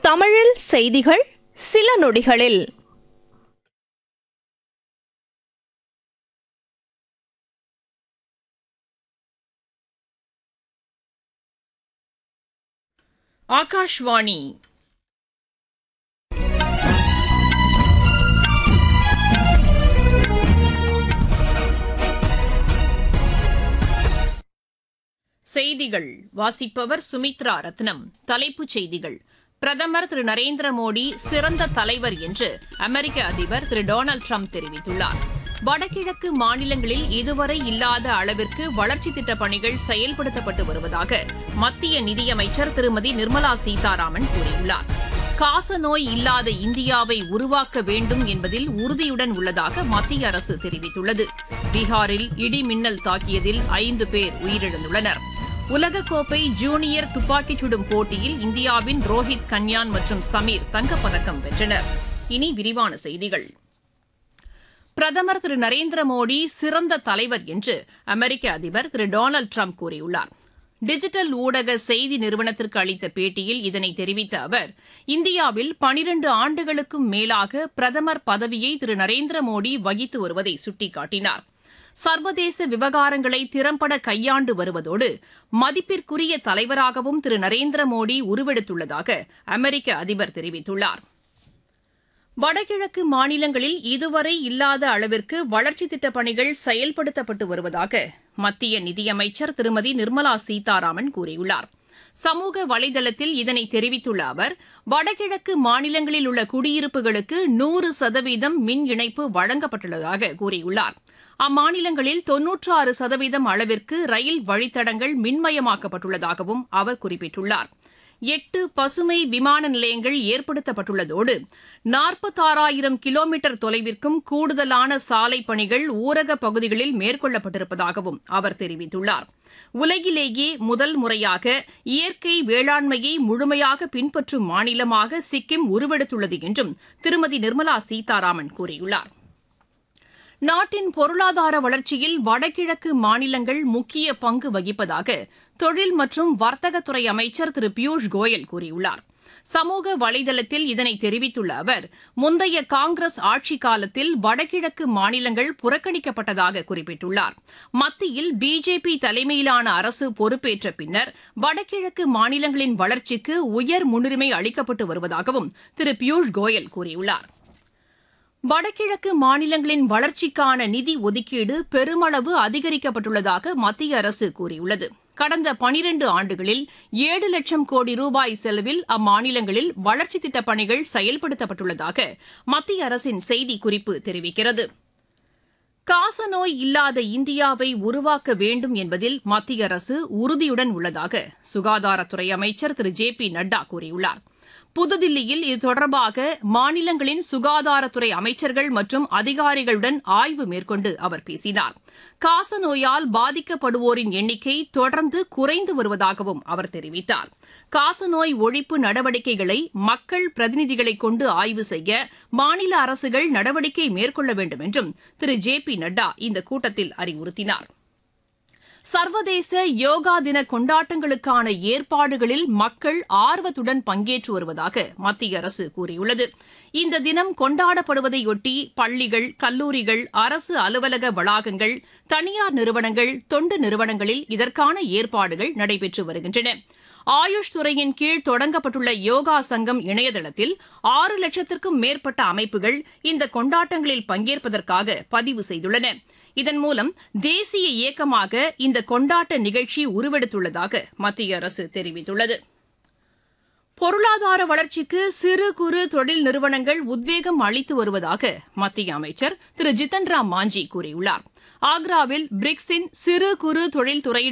தமிழில் செய்திகள் சில நொடிகளில் ஆகாஷ்வாணி செய்திகள் வாசிப்பவர் சுமித்ரா ரத்னம் தலைப்புச் செய்திகள் பிரதமர் திரு நரேந்திர மோடி சிறந்த தலைவர் என்று அமெரிக்க அதிபர் திரு டொனால்டு ட்ரம்ப் தெரிவித்துள்ளார் வடகிழக்கு மாநிலங்களில் இதுவரை இல்லாத அளவிற்கு வளர்ச்சி திட்டப் பணிகள் செயல்படுத்தப்பட்டு வருவதாக மத்திய நிதியமைச்சர் திருமதி நிர்மலா சீதாராமன் கூறியுள்ளார் காசநோய் இல்லாத இந்தியாவை உருவாக்க வேண்டும் என்பதில் உறுதியுடன் உள்ளதாக மத்திய அரசு தெரிவித்துள்ளது பீகாரில் இடி மின்னல் தாக்கியதில் ஐந்து பேர் உயிரிழந்துள்ளனர் உலகக்கோப்பை ஜூனியர் துப்பாக்கிச் சுடும் போட்டியில் இந்தியாவின் ரோஹித் கன்யான் மற்றும் சமீர் தங்கப்பதக்கம் வென்றனர் இனி விரிவான செய்திகள் பிரதமர் திரு நரேந்திர மோடி சிறந்த தலைவர் என்று அமெரிக்க அதிபர் திரு டொனால்டு ட்ரம்ப் கூறியுள்ளார் டிஜிட்டல் ஊடக செய்தி நிறுவனத்திற்கு அளித்த பேட்டியில் இதனை தெரிவித்த அவர் இந்தியாவில் பனிரண்டு ஆண்டுகளுக்கும் மேலாக பிரதமர் பதவியை திரு நரேந்திர மோடி வகித்து வருவதை சுட்டிக்காட்டினார் சர்வதேச விவகாரங்களை திறம்பட கையாண்டு வருவதோடு மதிப்பிற்குரிய தலைவராகவும் திரு நரேந்திர மோடி உருவெடுத்துள்ளதாக அமெரிக்க அதிபர் தெரிவித்துள்ளார் வடகிழக்கு மாநிலங்களில் இதுவரை இல்லாத அளவிற்கு வளர்ச்சித் திட்டப் பணிகள் செயல்படுத்தப்பட்டு வருவதாக மத்திய நிதியமைச்சர் திருமதி நிர்மலா சீதாராமன் கூறியுள்ளார் சமூக வலைதளத்தில் இதனை தெரிவித்துள்ள அவர் வடகிழக்கு மாநிலங்களில் உள்ள குடியிருப்புகளுக்கு நூறு சதவீதம் மின் இணைப்பு வழங்கப்பட்டுள்ளதாக கூறியுள்ளார் அம்மாநிலங்களில் தொன்னூற்றாறு சதவீதம் அளவிற்கு ரயில் வழித்தடங்கள் மின்மயமாக்கப்பட்டுள்ளதாகவும் அவர் குறிப்பிட்டுள்ளார் எட்டு பசுமை விமான நிலையங்கள் ஏற்படுத்தப்பட்டுள்ளதோடு நாற்பத்தாறாயிரம் கிலோமீட்டர் தொலைவிற்கும் கூடுதலான சாலை பணிகள் ஊரக பகுதிகளில் மேற்கொள்ளப்பட்டிருப்பதாகவும் அவர் தெரிவித்துள்ளார் உலகிலேயே முதல் முறையாக இயற்கை வேளாண்மையை முழுமையாக பின்பற்றும் மாநிலமாக சிக்கிம் உருவெடுத்துள்ளது என்றும் திருமதி நிர்மலா சீதாராமன் கூறியுள்ளார் நாட்டின் பொருளாதார வளர்ச்சியில் வடகிழக்கு மாநிலங்கள் முக்கிய பங்கு வகிப்பதாக தொழில் மற்றும் வர்த்தகத்துறை அமைச்சர் திரு பியூஷ் கோயல் கூறியுள்ளார் சமூக வலைதளத்தில் இதனை தெரிவித்துள்ள அவர் முந்தைய காங்கிரஸ் ஆட்சிக் காலத்தில் வடகிழக்கு மாநிலங்கள் புறக்கணிக்கப்பட்டதாக குறிப்பிட்டுள்ளார் மத்தியில் பிஜேபி தலைமையிலான அரசு பொறுப்பேற்ற பின்னர் வடகிழக்கு மாநிலங்களின் வளர்ச்சிக்கு உயர் முன்னுரிமை அளிக்கப்பட்டு வருவதாகவும் திரு பியூஷ் கோயல் கூறியுள்ளார் வடகிழக்கு மாநிலங்களின் வளர்ச்சிக்கான நிதி ஒதுக்கீடு பெருமளவு அதிகரிக்கப்பட்டுள்ளதாக மத்திய அரசு கூறியுள்ளது கடந்த பனிரண்டு ஆண்டுகளில் ஏழு லட்சம் கோடி ரூபாய் செலவில் அம்மாநிலங்களில் வளர்ச்சித் திட்டப் பணிகள் செயல்படுத்தப்பட்டுள்ளதாக மத்திய அரசின் செய்திக்குறிப்பு தெரிவிக்கிறது காசநோய் இல்லாத இந்தியாவை உருவாக்க வேண்டும் என்பதில் மத்திய அரசு உறுதியுடன் உள்ளதாக சுகாதாரத்துறை அமைச்சர் திரு ஜே பி நட்டா கூறியுள்ளார் புதுதில்லியில் இது தொடர்பாக மாநிலங்களின் சுகாதாரத்துறை அமைச்சர்கள் மற்றும் அதிகாரிகளுடன் ஆய்வு மேற்கொண்டு அவர் பேசினார் காசநோயால் பாதிக்கப்படுவோரின் எண்ணிக்கை தொடர்ந்து குறைந்து வருவதாகவும் அவர் தெரிவித்தார் காசநோய் ஒழிப்பு நடவடிக்கைகளை மக்கள் பிரதிநிதிகளை கொண்டு ஆய்வு செய்ய மாநில அரசுகள் நடவடிக்கை மேற்கொள்ள வேண்டும் என்றும் திரு ஜே பி நட்டா இந்த கூட்டத்தில் அறிவுறுத்தினார் சர்வதேச யோகா தின கொண்டாட்டங்களுக்கான ஏற்பாடுகளில் மக்கள் ஆர்வத்துடன் பங்கேற்று வருவதாக மத்திய அரசு கூறியுள்ளது இந்த தினம் கொண்டாடப்படுவதையொட்டி பள்ளிகள் கல்லூரிகள் அரசு அலுவலக வளாகங்கள் தனியார் நிறுவனங்கள் தொண்டு நிறுவனங்களில் இதற்கான ஏற்பாடுகள் நடைபெற்று வருகின்றன ஆயுஷ் துறையின் கீழ் தொடங்கப்பட்டுள்ள யோகா சங்கம் இணையதளத்தில் ஆறு லட்சத்திற்கும் மேற்பட்ட அமைப்புகள் இந்த கொண்டாட்டங்களில் பங்கேற்பதற்காக பதிவு செய்துள்ளன இதன் மூலம் தேசிய இயக்கமாக இந்த கொண்டாட்ட நிகழ்ச்சி உருவெடுத்துள்ளதாக மத்திய அரசு தெரிவித்துள்ளது பொருளாதார வளர்ச்சிக்கு சிறு குறு தொழில் நிறுவனங்கள் உத்வேகம் அளித்து வருவதாக மத்திய அமைச்சர் திரு ஜித்தன் ராம் மாஞ்சி கூறியுள்ளார் ஆக்ராவில் பிரிக்ஸின் சிறு குறு தொழில் துறையினர்